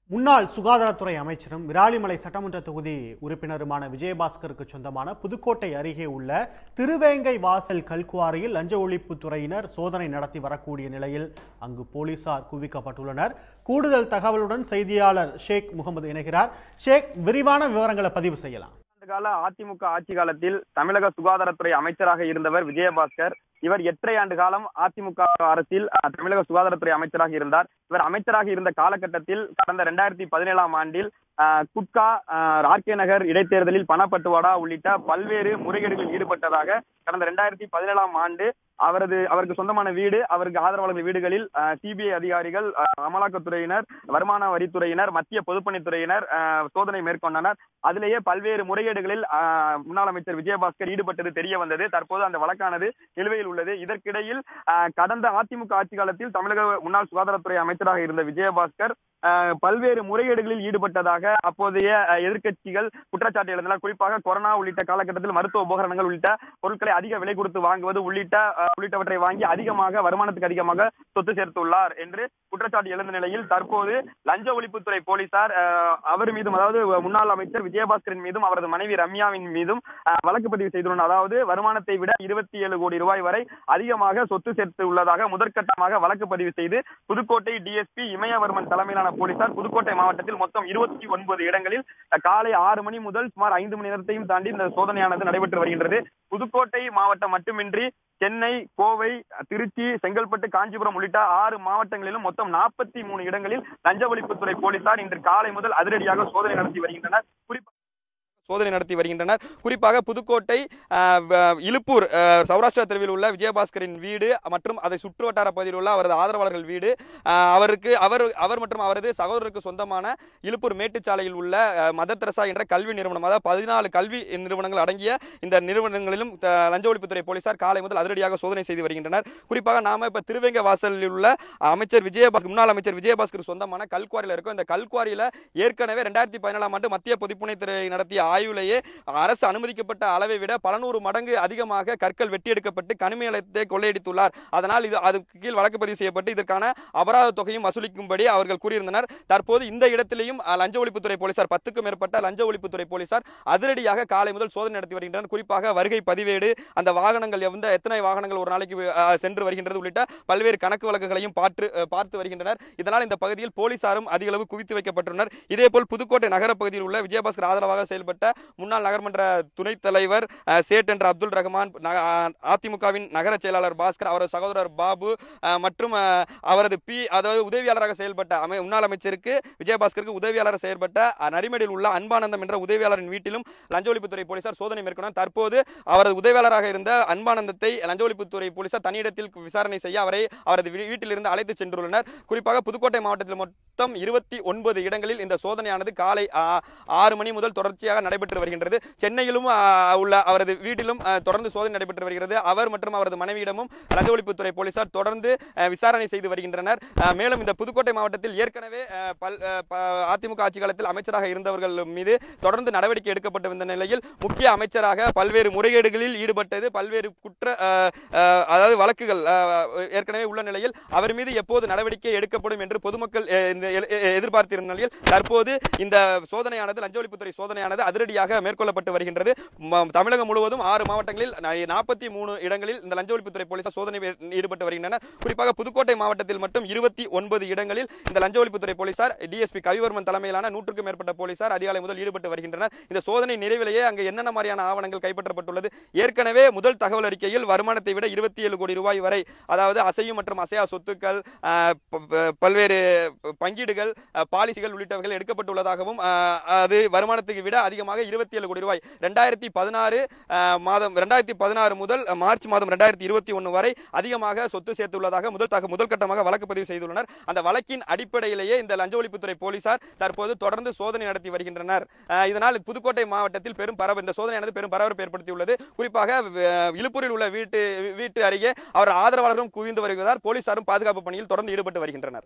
முன்னாள் சுகாதாரத்துறை அமைச்சரும் விராலிமலை சட்டமன்ற தொகுதி உறுப்பினருமான விஜயபாஸ்கருக்கு சொந்தமான புதுக்கோட்டை அருகே உள்ள திருவேங்கை வாசல் கல்குவாரியில் லஞ்ச ஒழிப்புத்துறையினர் சோதனை நடத்தி வரக்கூடிய நிலையில் அங்கு போலீசார் குவிக்கப்பட்டுள்ளனர் கூடுதல் தகவலுடன் செய்தியாளர் ஷேக் முகமது இணைகிறார் ஷேக் விரிவான விவரங்களை பதிவு செய்யலாம் ஆண்டு கால அதிமுக ஆட்சி காலத்தில் தமிழக சுகாதாரத்துறை அமைச்சராக இருந்தவர் விஜயபாஸ்கர் இவர் எட்டரை ஆண்டு காலம் அதிமுக அரசில் அஹ், தமிழக சுகாதாரத்துறை அமைச்சராக இருந்தார் இவர் அமைச்சராக இருந்த காலகட்டத்தில் கடந்த இரண்டாயிரத்தி பதினேழாம் ஆண்டில் அஹ், குட்கா அஹ், ஆர்கே நகர் இடைத்தேர்தலில் பணப்பட்டுவாடா உள்ளிட்ட பல்வேறு முறைகேடுகளில் ஈடுபட்டதாக கடந்த இரண்டாயிரத்தி பதினேழாம் ஆண்டு அவரது அவருக்கு சொந்தமான வீடு அவருக்கு ஆதரவாளர்கள் வீடுகளில் சிபிஐ அதிகாரிகள் அஹ், அமலாக்கத்துறையினர் வருமான வரித்துறையினர் மத்திய பொதுப்பணித்துறையினர் அஹ், சோதனை மேற்கொண்டனர் அதிலேயே பல்வேறு முறைகேடுகளில் அஹ், முன்னாள் அமைச்சர் விஜயபாஸ்கர் ஈடுபட்டது தெரிய வந்தது தற்போது அந்த வழக்கானது நிலுவையில் உள்ளது இதற்கிடையில் அஹ், கடந்த அதிமுக ஆட்சி காலத்தில் தமிழக முன்னாள் சுகாதாரத்துறை அமைச்சராக இருந்த விஜயபாஸ்கர் அஹ், பல்வேறு முறைகேடுகளில் ஈடுபட்டதாக அப்போதைய அஹ், எதிர்க்கட்சிகள் குற்றச்சாட்டு எழுந்தனர் குறிப்பாக கொரோனா உள்ளிட்ட காலகட்டத்தில் மருத்துவ உபகரணங்கள் உள்ளிட்ட பொருட்களை அதிக விலை கொடுத்து வாங்குவது உள்ளிட்ட அஹ், உள்ளிட்டவற்றை வாங்கி அதிகமாக வருமானத்துக்கு அதிகமாக சொத்து சேர்த்துள்ளார் என்று குற்றச்சாட்டு எழுந்த நிலையில் தற்போது லஞ்ச ஒழிப்புத்துறை போலீசார் அஹ், அவர் மீதும் அதாவது முன்னாள் அமைச்சர் விஜயபாஸ்கரின் மீதும் அவரது மனைவி ரம்யாவின் மீதும் அஹ், வழக்கு பதிவு செய்துள்ளனர் அதாவது வருமானத்தை விட இருபத்தி ஏழு கோடி ரூபாய் வரை அதிகமாக சொத்து சேர்த்து உள்ளதாக முதற்கட்டமாக வழக்கு பதிவு செய்து புதுக்கோட்டை டிஎஸ்பி இமயவர்மன் தலைமையிலான போலீசார் புதுக்கோட்டை மாவட்டத்தில் மொத்தம் இருபத்தி ஒன்பது இடங்களில் அஹ், காலை ஆறு மணி முதல் சுமார் ஐந்து மணி நேரத்தையும் தாண்டி இந்த சோதனையானது நடைபெற்று வருகின்றது புதுக்கோட்டை மாவட்டம் மட்டுமின்றி சென்னை கோவை திருச்சி செங்கல்பட்டு காஞ்சிபுரம் உள்ளிட்ட ஆறு மாவட்டங்களிலும் மொத்தம் நாற்பத்தி மூணு இடங்களில் லஞ்ச ஒழிப்புத்துறை போலீசார் இன்று காலை முதல் அதிரடியாக சோதனை நடத்தி வருகின்றனர் குறிப்பாக சோதனை நடத்தி வருகின்றனர் குறிப்பாக புதுக்கோட்டை அஹ், வ- இலுப்பூர் அஹ், சௌராஷ்டிரா தெருவில் உள்ள விஜயபாஸ்கரின் வீடு மற்றும் அதை சுற்று வட்டார பகுதியில் உள்ள அவரது ஆதரவாளர்கள் வீடு அஹ், அவருக்கு அவர் அவர் மற்றும் அவரது சகோதரருக்கு சொந்தமான இலுப்பூர் மேட்டுச்சாலையில் உள்ள அஹ், மதர் தெரசா என்ற கல்வி நிறுவனம் அதாவது பதினாலு கல்வி நிறுவனங்கள் அடங்கிய இந்த நிறுவனங்களிலும் த- லஞ்ச ஒழிப்புத்துறை போலீசார் காலை முதல் அதிரடியாக சோதனை செய்து வருகின்றனர் குறிப்பாக நாம இப்ப திருவேங்க வாசலில் உள்ள அமைச்சர் விஜயபாஸ்கர் முன்னாள் அமைச்சர் விஜயபாஸ்கர் சொந்தமான கல்குவாரியில் இருக்கும் இந்த கல்குவாரியில ஏற்கனவே ரெண்டாயிரத்தி பதினாலாம் ஆண்டு மத்திய பொதுப்பணித்துறை நடத்திய ஆய்விலேயே அரசு அனுமதிக்கப்பட்ட அளவை விட பல நூறு மடங்கு அதிகமாக கற்கள் வெட்டி எடுக்கப்பட்டு கனிம நிலத்தை கொள்ளையடித்துள்ளார் அதனால் இது அதுக்கு கீழ் வழக்கு பதிவு செய்யப்பட்டு இதற்கான அபராத தொகையும் வசூலிக்கும்படி அவர்கள் கூறியிருந்தனர் தற்போது இந்த இடத்திலேயும் அஹ், லஞ்ச ஒழிப்புத்துறை போலீசார் பத்துக்கும் மேற்பட்ட லஞ்ச ஒழிப்புத்துறை போலீசார் அதிரடியாக காலை முதல் சோதனை நடத்தி வருகின்றனர் குறிப்பாக வருகை பதிவேடு அந்த வாகனங்கள் எந்த எத்தனை வாகனங்கள் ஒரு நாளைக்கு அஹ், சென்று வருகின்றது உள்ளிட்ட பல்வேறு கணக்கு வழக்குகளையும் பார்த்து அஹ், பார்த்து வருகின்றனர் இதனால் இந்த பகுதியில் போலீசாரும் அதிக அளவு குவித்து வைக்கப்பட்டுள்ளனர் இதேபோல் புதுக்கோட்டை நகர பகுதியில் உள்ள விஜயபாஸ்கர் ஆதரவாக செயல்பட்ட முன்னாள் நகர்மன்ற துணைத் தலைவர் அஹ், சேட் என்ற அப்துல் ரஹ்மான் நக- அஹ், அதிமுகவின் நகர செயலாளர் பாஸ்கர் அவரது சகோதரர் பாபு அஹ், மற்றும் அஹ், அவரது பி அதாவது உதவியாளராக செயல்பட்ட அமை முன்னாள் அமைச்சருக்கு விஜயபாஸ்கருக்கு உதவியாளராக செயல்பட்ட அஹ், நரிமேடியில் உள்ள அன்பானந்தம் என்ற உதவியாளரின் வீட்டிலும் லஞ்ச ஒழிப்புத்துறை போலீசார் சோதனை மேற்கொண்டார் தற்போது அவரது உதவியாளராக இருந்த அன்பானந்தத்தை லஞ்ச ஒழிப்புத்துறை போலீசார் தனியிடத்தில் விசாரணை செய்ய அவரை அவரது வீ- வீட்டிலிருந்து அழைத்து சென்றுள்ளனர் குறிப்பாக புதுக்கோட்டை மாவட்டத்தில் மொத்தம் இருபத்தி ஒன்பது இடங்களில் இந்த சோதனையானது காலை ஆ, ஆறு மணி முதல் தொடர்ச்சியாக நடைபெற்று வருகின்றது சென்னையிலும் ஆ, உள்ள அவரது வீட்டிலும் ஆ, தொடர்ந்து சோதனை நடைபெற்று வருகிறது அவர் மற்றும் அவரது மனைவியிடமும் லஞ்ச ஒழிப்புத்துறை போலீசார் தொடர்ந்து ஆ, விசாரணை செய்து வருகின்றனர் ஆ, மேலும் இந்த புதுக்கோட்டை மாவட்டத்தில் ஏற்கனவே ஆ, பல் ஆ, ப- அதிமுக ஆட்சி காலத்தில் அமைச்சராக இருந்தவர்கள் மீது தொடர்ந்து நடவடிக்கை எடுக்கப்பட்டு வந்த நிலையில் முக்கிய அமைச்சராக பல்வேறு முறைகேடுகளில் ஈடுபட்டது பல்வேறு குற்ற ஆ, ஆ, அதாவது வழக்குகள் ஆ, ஏற்கனவே உள்ள நிலையில் அவர் மீது எப்போது நடவடிக்கை எடுக்கப்படும் என்று பொதுமக்கள் அ, இந்த எ- எ- எதிர்பார்த்திருந்த நிலையில் தற்போது இந்த சோதனையானது லஞ்ச ஒழிப்புத்துறை சோதனையானது அதிரடியாக மேற்கொள்ளப்பட்டு வருகின்றது ம- தமிழகம் முழுவதும் ஆறு மாவட்டங்களில் நாற்பத்தி மூணு இடங்களில் இந்த லஞ்ச ஒழிப்புத்துறை போலீசார் சோதனை ஈடுபட்டு வருகின்றனர் குறிப்பாக புதுக்கோட்டை மாவட்டத்தில் மட்டும் இருபத்தி ஒன்பது இடங்களில் இந்த லஞ்ச ஒழிப்புத்துறை போலீசார் டிஎஸ்பி கவிவர்மன் தலைமையிலான நூற்றுக்கும் மேற்பட்ட போலீசார் அதிகாலை முதல் ஈடுபட்டு வருகின்றனர் இந்த சோதனை நிறைவிலேயே அங்கு என்னென்ன மாதிரியான ஆவணங்கள் கைப்பற்றப்பட்டுள்ளது ஏற்கனவே முதல் தகவல் அறிக்கையில் வருமானத்தை விட இருபத்தி ஏழு கோடி ரூபாய் வரை அதாவது அசையும் மற்றும் அசையா சொத்துக்கள் ஆஹ், ப- ப- பல்வேறு பங்கீடுகள் ஆஹ், பாலிசிகள் உள்ளிட்டவைகள் எடுக்கப்பட்டுள்ளதாகவும் ஆஹ், அது வருமானத்துக்கு விட அதிகமாக இருபத்தி ஏழு கோடி ரூபாய் ரெண்டாயிரத்தி பதினாறு மாதம் ரெண்டாயிரத்தி பதினாறு முதல் மார்ச் மாதம் ரெண்டாயிரத்தி இருபத்தி ஒன்று வரை அதிகமாக சொத்து சேர்த்துள்ளதாக முதல் தக முதல் கட்டமாக வழக்கு பதிவு செய்துள்ளனர் அந்த வழக்கின் அடிப்படையிலேயே இந்த லஞ்ச ஒழிப்புத்துறை போலீசார் தற்போது தொடர்ந்து சோதனை நடத்தி வருகின்றனர் ஆஹ், இதனால் புதுக்கோட்டை மாவட்டத்தில் பெரும் பரவ இந்த சோதனையானது பெரும் பரபரப்பு ஏற்படுத்தியுள்ளது குறிப்பாக அஹ், இலுப்பூரில் உள்ள வீட்டு வீட்டு அருகே அவர் ஆதரவாளர்களும் குவிந்து வருவதால் போலீசாரும் பாதுகாப்பு பணியில் தொடர்ந்து ஈடுபட்டு வருகின்றனர்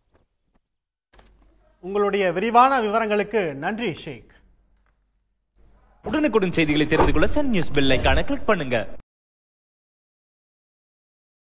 உங்களுடைய விரிவான விவரங்களுக்கு நன்றி ஷேக் உடனுக்குடன் செய்திகளை தெரிந்து கொள்ள சன் நியூஸ் பெல் ஐகானை கிளிக் பண்ணுங்க